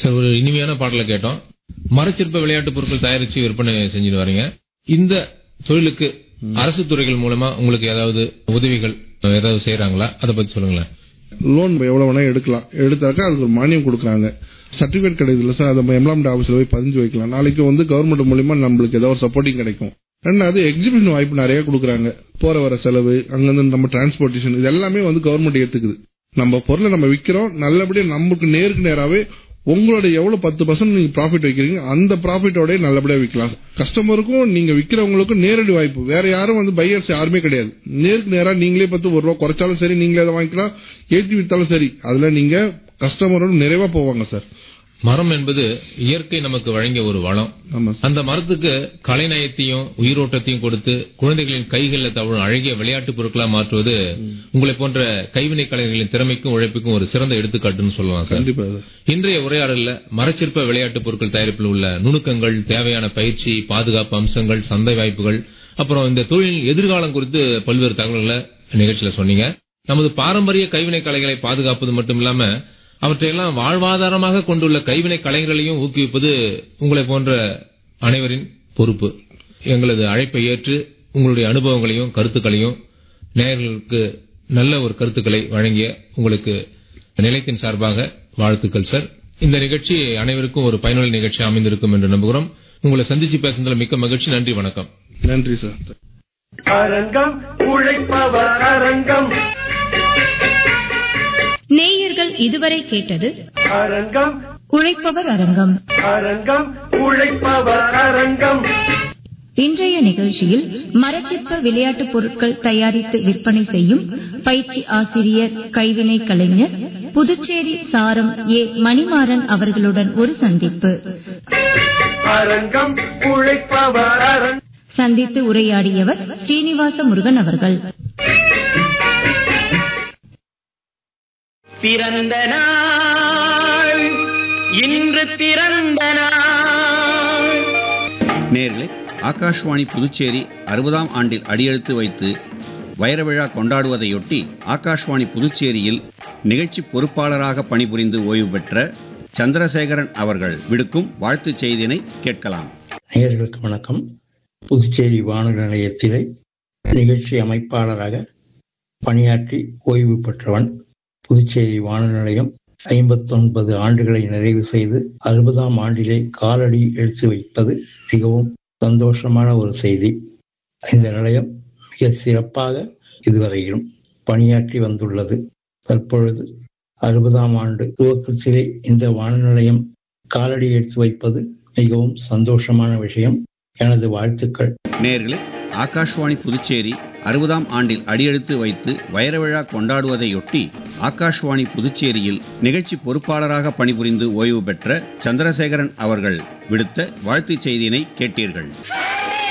sir ஒரு இனிமையான பாடலை கேட்டோம் மரச்சிற்ப விளையாட்டு பொருட்கள் தயாரிச்சு விற்பனை செஞ்சுட்டு வரீங்க இந்த தொழிலுக்கு அரசு துறைகள் மூலமா உங்களுக்கு ஏதாவது உதவிகள் ஏதாவது செய்யறாங்களா அதை பத்தி சொல்லுங்களேன் லோன் எவ்வளவு வேணா எடுக்கலாம் எடுத்தாக்கா அதுக்கு ஒரு மானியம் கொடுக்குறாங்க சர்டிபிகேட் கிடைக்குதுல சார் அதை எம்ப்ளாய்மெண்ட் ஆஃபீஸ்ல போய் பதிஞ்சு வைக்கலாம் நாளைக்கு வந்து கவர்மெண்ட் மூலியமா நம்மளுக்கு ஏதாவது ஒரு சப்போர்ட்டிங் கிடைக்கும் ரெண்டாவது எக்ஸிபிஷன் வாய்ப்பு நிறைய கொடுக்குறாங்க போற வர செலவு அங்கிருந்து நம்ம டிரான்ஸ்போர்ட்டேஷன் இது எல்லாமே வந்து கவர்மெண்ட் ஏத்துக்குது நம்ம பொருளை நம்ம விக்கிறோம் நல்லபடியா நமக்கு நேருக்கு நேராவே உங்களோட எவ்வளவு பத்து பர்சன்ட் நீங்க ப்ராஃபிட் வைக்கிறீங்க அந்த ப்ராஃபிட்டோட நல்லபடியா விற்கலாம் கஸ்டமருக்கும் நீங்க விக்கிறவங்களுக்கும் நேரடி வாய்ப்பு வேற யாரும் வந்து பையர்ஸ் யாருமே கிடையாது நேருக்கு நேரா நீங்களே பார்த்து ஒரு ரூபா குறைச்சாலும் சரி நீங்களே அதை வாங்கிக்கலாம் ஏற்றி வித்தாலும் சரி அதுல நீங்க கஸ்டமரோட நிறைவா போவாங்க சார் மரம் என்பது இயற்கை நமக்கு வழங்கிய ஒரு வளம் ஆமா சார் அந்த மரத்துக்கு கலைநயத்தையும் உயிரோட்டத்தையும் கொடுத்து குழந்தைகளின் கைகளில் தவழும் அழகிய விளையாட்டு பொருட்களா மாற்றுவது உங்களை போன்ற கைவினை கலைஞர்களின் திறமைக்கும் உழைப்புக்கும் ஒரு சிறந்த எடுத்துக்காட்டுன்னு சொல்லலாம் சார் கண்டிப்பா சார் இன்றைய உரையாடல்ல மரச்சிற்ப விளையாட்டு பொருட்கள் தயாரிப்பில் உள்ள நுணுக்கங்கள் தேவையான பயிற்சி பாதுகாப்பு அம்சங்கள் சந்தை வாய்ப்புகள் அப்புறம் இந்த தொழிலின் எதிர்காலம் குறித்து பல்வேறு தகவல்களை நிகழ்ச்சியில சொன்னீங்க நமது பாரம்பரிய கைவினை கலைகளை பாதுகாப்பது மட்டும் இல்லாம அவற்றையெல்லாம் வாழ்வாதாரமாக கொண்டுள்ள கைவினை கலைஞர்களையும் ஊக்குவிப்பது உங்களை போன்ற அனைவரின் பொறுப்பு எங்களது அழைப்பை ஏற்று உங்களுடைய அனுபவங்களையும் கருத்துக்களையும் நேயர்களுக்கு நல்ல ஒரு கருத்துக்களை வழங்கிய உங்களுக்கு நிலையத்தின் சார்பாக வாழ்த்துக்கள் சார் இந்த நிகழ்ச்சி அனைவருக்கும் ஒரு பயனுள்ள நிகழ்ச்சி அமைந்திருக்கும் என்று நம்புகிறோம் உங்களை சந்திச்சு பேசுனதுல மிக்க மகிழ்ச்சி நன்றி வணக்கம் நன்றி சார் அரங்கம் உழைப்பவர் அரங்கம் நேயர்கள் இதுவரை கேட்டது அரங்கம் உழைப்பவர் அரங்கம் அரங்கம் உழைப்பவர் அரங்கம் இன்றைய நிகழ்ச்சியில் மரச்சிற்ப விளையாட்டுப் பொருட்கள் தயாரித்து விற்பனை செய்யும் பயிற்சி ஆசிரியர் கைவினை கலைஞர் புதுச்சேரி சாரம் ஏ மணிமாறன் அவர்களுடன் ஒரு சந்திப்பு அரங்கம் உழைப்பவர் அரங்கம் சந்தித்து உரையாடியவர் ஸ்ரீனிவாச முருகன் அவர்கள் பிறந்த நாள் இன்று பிறந்த நாள் நேர்களே ஆகாஷ்வாணி புதுச்சேரி அறுபதாம் ஆண்டில் அடியெடுத்து வைத்து வைர விழா கொண்டாடுவதையொட்டி ஆகாஷ்வாணி புதுச்சேரியில் நிகழ்ச்சி பொறுப்பாளராக பணிபுரிந்து ஓய்வு பெற்ற சந்திரசேகரன் அவர்கள் விடுக்கும் வாழ்த்துச் செய்தியினை கேட்கலாம் நேயர்களுக்கு வணக்கம் புதுச்சேரி வானொலி நிலையத்திலே நிகழ்ச்சி அமைப்பாளராக பணியாற்றி ஓய்வு பெற்றவன் புதுச்சேரி வானொலி நிலையம் ஐம்பத்தொன்பது ஆண்டுகளை நிறைவு செய்து அறுபதாம் ஆண்டிலே காலடி எடுத்து வைப்பது மிகவும் சந்தோஷமான ஒரு செய்தி இந்த நிலையம் மிக சிறப்பாக இதுவரையிலும் பணியாற்றி வந்துள்ளது தற்பொழுது அறுபதாம் ஆண்டு துவக்கத்திலே இந்த வானொலி நிலையம் காலடி எடுத்து வைப்பது மிகவும் சந்தோஷமான விஷயம் எனது வாழ்த்துக்கள் நேர்களே ஆகாஷ்வாணி புதுச்சேரி அறுபதாம் ஆண்டில் அடியெடுத்து வைத்து வைர விழா கொண்டாடுவதையொட்டி ஆகாஷ்வாணி புதுச்சேரியில் நிகழ்ச்சி பொறுப்பாளராக பணிபுரிந்து ஓய்வு பெற்ற சந்திரசேகரன் அவர்கள் விடுத்த வாழ்த்துச் செய்தியினை கேட்டீர்கள்